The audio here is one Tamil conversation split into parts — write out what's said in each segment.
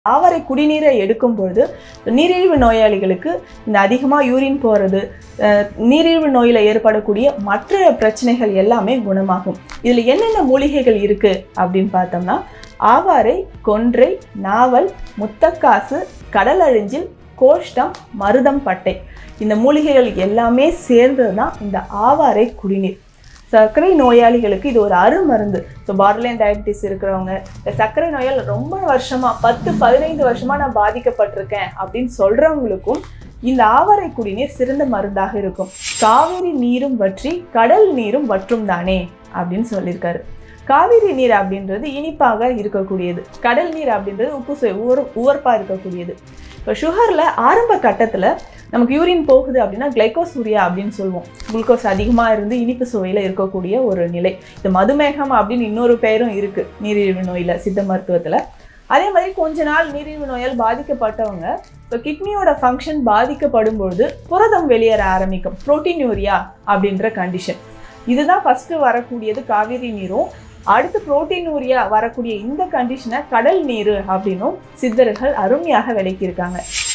ஆவரை குடிநீரை எடுக்கும் பொழுது நீரிழிவு நோயாளிகளுக்கு இந்த அதிகமாக யூரின் போகிறது நீரிழிவு நோயில் ஏற்படக்கூடிய மற்ற பிரச்சனைகள் எல்லாமே குணமாகும் இதில் என்னென்ன மூலிகைகள் இருக்குது அப்படின்னு பார்த்தோம்னா ஆவாரை கொன்றை நாவல் முத்தக்காசு கடலழிஞ்சில் கோஷ்டம் மருதம் பட்டை இந்த மூலிகைகள் எல்லாமே சேர்ந்தது தான் இந்த ஆவாரை குடிநீர் சர்க்கரை நோயாளிகளுக்கு இது ஒரு அருமருந்து ஸோ பார்டர்லைன் டயபிட்டிஸ் இருக்கிறவங்க இந்த சர்க்கரை நோயால் ரொம்ப வருஷமாக பத்து பதினைந்து வருஷமாக நான் பாதிக்கப்பட்டிருக்கேன் அப்படின்னு சொல்கிறவங்களுக்கும் இந்த ஆவாரை குடிநீர் சிறந்த மருந்தாக இருக்கும் காவிரி நீரும் வற்றி கடல் நீரும் வற்றும் தானே அப்படின்னு சொல்லியிருக்காரு காவிரி நீர் அப்படின்றது இனிப்பாக இருக்கக்கூடியது கடல் நீர் அப்படின்றது உப்பு சுவை உவர் உவர்ப்பாக இருக்கக்கூடியது இப்போ சுகரில் ஆரம்ப கட்டத்தில் நமக்கு யூரின் போகுது அப்படின்னா கிளைகோசூரியா அப்படின்னு சொல்லுவோம் குளுக்கோஸ் அதிகமாக இருந்து இனிப்பு சுவையில் இருக்கக்கூடிய ஒரு நிலை இது மதுமேகம் அப்படின்னு இன்னொரு பெயரும் இருக்குது நீரிழிவு நோயில் சித்த மருத்துவத்தில் அதே மாதிரி கொஞ்ச நாள் நீரிழிவு நோயால் பாதிக்கப்பட்டவங்க இப்போ கிட்னியோட ஃபங்க்ஷன் பாதிக்கப்படும் பொழுது புரதம் வெளியேற ஆரம்பிக்கும் புரோட்டீன்யூரியா அப்படின்ற கண்டிஷன் இதுதான் ஃபஸ்ட்டு வரக்கூடியது காவிரி நீரும் அடுத்து புரோட்டீனூரியா வரக்கூடிய இந்த கண்டிஷனை கடல் நீர் அப்படின்னும் சித்தர்கள் அருமையாக விளக்கியிருக்காங்க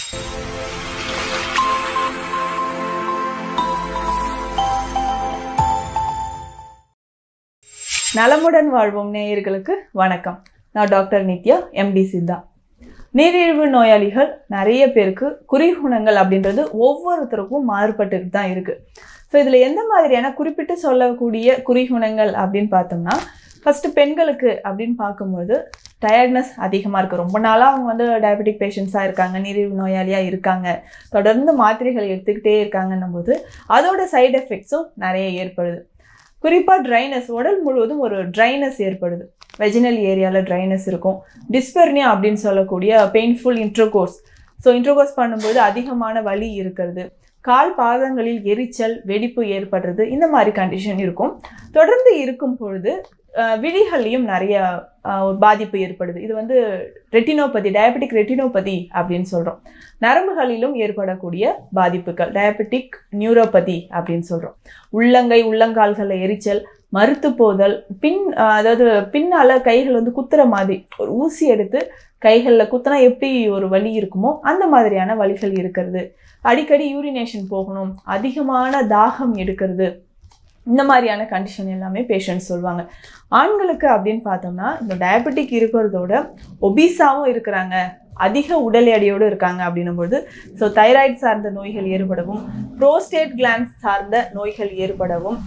நலமுடன் வாழ்வோம் நேயர்களுக்கு வணக்கம் நான் டாக்டர் நித்யா எம்டி சித்தா நீரிழிவு நோயாளிகள் நிறைய பேருக்கு குறிகுணங்கள் அப்படின்றது ஒவ்வொருத்தருக்கும் மாறுபட்டுட்டு தான் இருக்குது ஸோ இதில் எந்த மாதிரியான குறிப்பிட்டு சொல்லக்கூடிய குறிகுணங்கள் அப்படின்னு பார்த்தோம்னா ஃபஸ்ட்டு பெண்களுக்கு அப்படின்னு பார்க்கும்போது டயர்ட்னஸ் அதிகமாக இருக்குது ரொம்ப நாளாக அவங்க வந்து டயபெட்டிக் பேஷண்ட்ஸாக இருக்காங்க நீரிழிவு நோயாளியாக இருக்காங்க தொடர்ந்து மாத்திரைகள் எடுத்துக்கிட்டே இருக்காங்கன்னும் போது அதோட சைடு எஃபெக்ட்ஸும் நிறைய ஏற்படுது குறிப்பாக ட்ரைனஸ் உடல் முழுவதும் ஒரு ட்ரைனஸ் ஏற்படுது வெஜினல் ஏரியாவில் ட்ரைனஸ் இருக்கும் டிஸ்பெர்னியா அப்படின்னு சொல்லக்கூடிய பெயின்ஃபுல் இன்ட்ரோகோர்ஸ் ஸோ இன்ட்ரோகோர்ஸ் பண்ணும்போது அதிகமான வலி இருக்கிறது கால் பாதங்களில் எரிச்சல் வெடிப்பு ஏற்படுறது இந்த மாதிரி கண்டிஷன் இருக்கும் தொடர்ந்து இருக்கும் பொழுது விழிகள்லையும் நிறைய பாதிப்பு ஏற்படுது இது வந்து ரெட்டினோபதி டயபெட்டிக் ரெட்டினோபதி அப்படின்னு சொல்கிறோம் நரம்புகளிலும் ஏற்படக்கூடிய பாதிப்புகள் டயபெட்டிக் நியூரோபதி அப்படின்னு சொல்கிறோம் உள்ளங்கை உள்ளங்கால்களில் எரிச்சல் மறுத்து போதல் பின் அதாவது பின்னால் கைகள் வந்து குத்துற மாதிரி ஒரு ஊசி எடுத்து கைகளில் குத்துனா எப்படி ஒரு வலி இருக்குமோ அந்த மாதிரியான வலிகள் இருக்கிறது அடிக்கடி யூரினேஷன் போகணும் அதிகமான தாகம் எடுக்கிறது இந்த மாதிரியான கண்டிஷன் எல்லாமே பேஷண்ட்ஸ் சொல்லுவாங்க ஆண்களுக்கு அப்படின்னு பார்த்தோம்னா இந்த டயபெட்டிக் இருக்கிறதோட ஒபீஸாவும் இருக்கிறாங்க அதிக உடல் எடையோடு இருக்காங்க அப்படின்னும்போது ஸோ தைராய்டு சார்ந்த நோய்கள் ஏற்படவும் ப்ரோஸ்டேட் கிளான்ஸ் சார்ந்த நோய்கள் ஏற்படவும்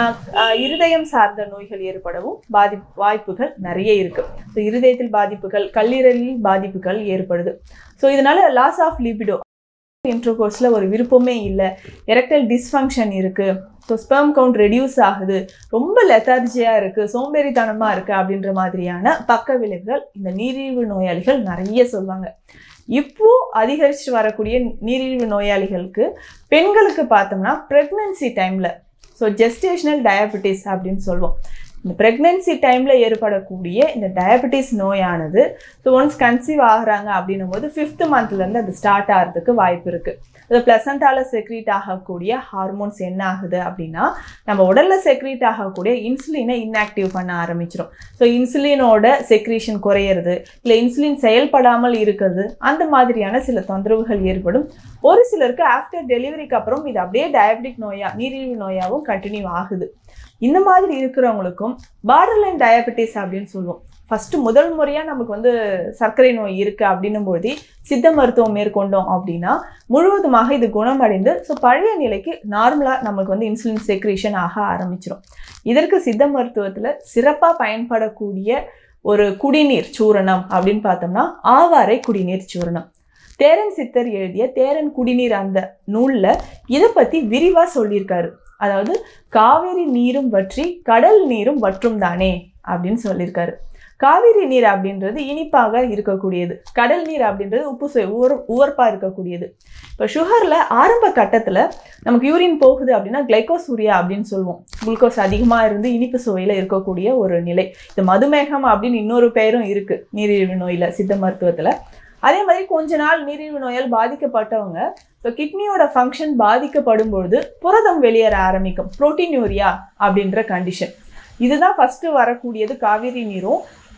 இருதயம் சார்ந்த நோய்கள் ஏற்படவும் பாதி வாய்ப்புகள் நிறைய இருக்கு ஸோ இருதயத்தில் பாதிப்புகள் கல்லீரலில் பாதிப்புகள் ஏற்படுது ஸோ இதனால லாஸ் ஆஃப் லிபிடோ இன்ட்ரோகோர்ஸில் ஒரு விருப்பமே இல்லை எரக்டல் டிஸ்ஃபங்க்ஷன் இருக்குது ஸோ ஸ்பெர்ம் கவுண்ட் ரெடியூஸ் ஆகுது ரொம்ப லெத்தார்ஜியாக இருக்குது சோம்பேறித்தனமாக இருக்குது அப்படின்ற மாதிரியான பக்க விளைவுகள் இந்த நீரிழிவு நோயாளிகள் நிறைய சொல்லுவாங்க இப்போ அதிகரித்து வரக்கூடிய நீரிழிவு நோயாளிகளுக்கு பெண்களுக்கு பார்த்தோம்னா ப்ரெக்னன்சி டைமில் ஸோ ஜெஸ்டேஷனல் டயபெட்டிஸ் அப்படின்னு சொல்லுவோம் இந்த ப்ரெக்னென்சி டைமில் ஏற்படக்கூடிய இந்த டயபெட்டிஸ் நோயானது ஸோ ஒன்ஸ் கன்சீவ் ஆகுறாங்க அப்படின்னும் போது ஃபிஃப்த் மந்த்லேருந்து அது ஸ்டார்ட் ஆகிறதுக்கு வாய்ப்பு இருக்குது அது ப்ளசண்டால் செக்ரீட் ஆகக்கூடிய ஹார்மோன்ஸ் என்ன ஆகுது அப்படின்னா நம்ம உடலில் செக்ரீட் ஆகக்கூடிய இன்சுலினை இன்ஆக்டிவ் பண்ண ஆரம்பிச்சிடும் ஸோ இன்சுலினோட செக்ரீஷன் குறையிறது இல்லை இன்சுலின் செயல்படாமல் இருக்கிறது அந்த மாதிரியான சில தொந்தரவுகள் ஏற்படும் ஒரு சிலருக்கு ஆஃப்டர் டெலிவரிக்கு அப்புறம் இது அப்படியே டயபெட்டிக் நோயா நீரிழிவு நோயாகவும் கண்டினியூ ஆகுது இந்த மாதிரி இருக்கிறவங்களுக்கும் பார்டர்லைன் டயபெட்டிஸ் அப்படின்னு சொல்லுவோம் ஃபஸ்ட்டு முதல் முறையாக நமக்கு வந்து சர்க்கரை நோய் இருக்குது அப்படின்னும் பொழுது சித்த மருத்துவம் மேற்கொண்டோம் அப்படின்னா முழுவதுமாக இது குணமடைந்து ஸோ பழைய நிலைக்கு நார்மலாக நமக்கு வந்து இன்சுலின் செக்ரேஷன் ஆக ஆரம்பிச்சிடும் இதற்கு சித்த மருத்துவத்தில் சிறப்பாக பயன்படக்கூடிய ஒரு குடிநீர் சூரணம் அப்படின்னு பார்த்தோம்னா ஆவாரை குடிநீர் சூரணம் தேரன் சித்தர் எழுதிய தேரன் குடிநீர் அந்த நூலில் இதை பற்றி விரிவாக சொல்லியிருக்காரு அதாவது காவேரி நீரும் வற்றி கடல் நீரும் வற்றும் தானே அப்படின்னு சொல்லியிருக்காரு காவிரி நீர் அப்படின்றது இனிப்பாக இருக்கக்கூடியது கடல் நீர் அப்படின்றது உப்பு சுவை உவர் உவர்ப்பாக இருக்கக்கூடியது இப்போ சுகரில் ஆரம்ப கட்டத்தில் நமக்கு யூரின் போகுது அப்படின்னா கிளைகோசூரியா அப்படின்னு சொல்லுவோம் குளுக்கோஸ் அதிகமாக இருந்து இனிப்பு சுவையில் இருக்கக்கூடிய ஒரு நிலை இது மதுமேகம் அப்படின்னு இன்னொரு பெயரும் இருக்குது நீரிழிவு நோயில் சித்த மருத்துவத்தில் அதே மாதிரி கொஞ்ச நாள் நீரிழிவு நோயால் பாதிக்கப்பட்டவங்க ஸோ கிட்னியோட ஃபங்க்ஷன் பாதிக்கப்படும் பொழுது புரதம் வெளியேற ஆரம்பிக்கும் புரோட்டீன்யூரியா அப்படின்ற கண்டிஷன் இதுதான் ஃபஸ்ட்டு வரக்கூடியது காவிரி நீரும்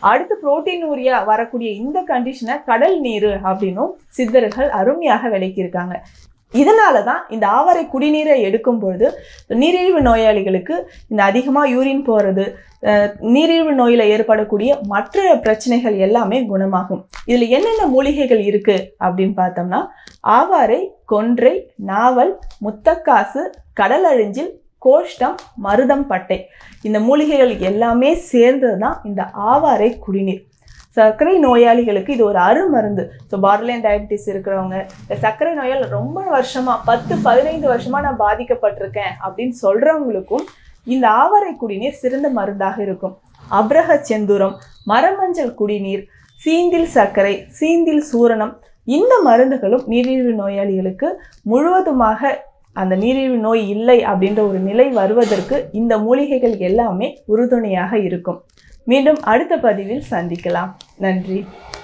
அடுத்து புரோட்டீனூரியா வரக்கூடிய இந்த கண்டிஷனை கடல் நீர் அப்படின்னும் சித்தர்கள் அருமையாக விளக்கியிருக்காங்க இதனால தான் இந்த ஆவாரை குடிநீரை எடுக்கும் பொழுது நீரிழிவு நோயாளிகளுக்கு இந்த அதிகமாக யூரின் போகிறது நீரிழிவு நோயில் ஏற்படக்கூடிய மற்ற பிரச்சனைகள் எல்லாமே குணமாகும் இதில் என்னென்ன மூலிகைகள் இருக்குது அப்படின்னு பார்த்தோம்னா ஆவாரை கொன்றை நாவல் முத்தக்காசு கடலழிஞ்சில் கோஷ்டம் மருதம் பட்டை இந்த மூலிகைகள் எல்லாமே சேர்ந்தது தான் இந்த ஆவாரை குடிநீர் சர்க்கரை நோயாளிகளுக்கு இது ஒரு அருமருந்து ஸோ பார்டர்லைன் டயபிட்டிஸ் இருக்கிறவங்க இந்த சர்க்கரை நோயால் ரொம்ப வருஷமா பத்து பதினைந்து வருஷமா நான் பாதிக்கப்பட்டிருக்கேன் அப்படின்னு சொல்றவங்களுக்கும் இந்த ஆவாரை குடிநீர் சிறந்த மருந்தாக இருக்கும் அப்ரஹ செந்தூரம் மரமஞ்சள் குடிநீர் சீந்தில் சர்க்கரை சீந்தில் சூரணம் இந்த மருந்துகளும் நீரிழிவு நோயாளிகளுக்கு முழுவதுமாக அந்த நீரிழிவு நோய் இல்லை அப்படின்ற ஒரு நிலை வருவதற்கு இந்த மூலிகைகள் எல்லாமே உறுதுணையாக இருக்கும் மீண்டும் அடுத்த பதிவில் சந்திக்கலாம் நன்றி